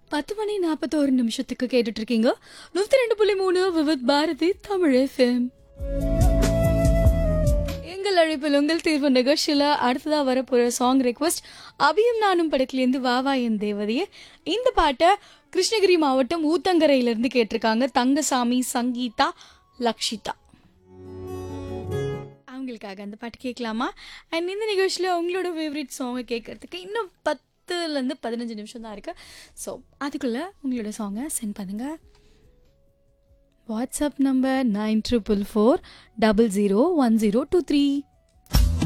பத்து மணி நாற்பத்தோரு நிமிஷத்துக்கு கேட்டுட்டு இருக்கீங்க நூத்தி ரெண்டு புள்ளி மூணு விவித் பாரதி தமிழ் எஃப்எம் எங்கள் அழைப்பில் உங்கள் தீர்வு நிகழ்ச்சியில் அடுத்ததாக வரப்போகிற சாங் ரெக்வஸ்ட் அபியும் நானும் படத்துலேருந்து வாவா என் தேவதையே இந்த பாட்டை கிருஷ்ணகிரி மாவட்டம் ஊத்தங்கரையிலேருந்து கேட்டிருக்காங்க தங்கசாமி சங்கீதா லக்ஷிதா அவங்களுக்காக அந்த பாட்டு கேட்கலாமா அண்ட் இந்த நிகழ்ச்சியில் உங்களோட ஃபேவரட் சாங்கை கேட்கறதுக்கு இன்னும் பத்துலேருந்து பதினஞ்சு நிமிஷம் தான் இருக்குது ஸோ அதுக்குள்ளே உங்களோட சாங்கை சென்ட் பண்ணுங்கள் WhatsApp number nine triple four double zero one zero two three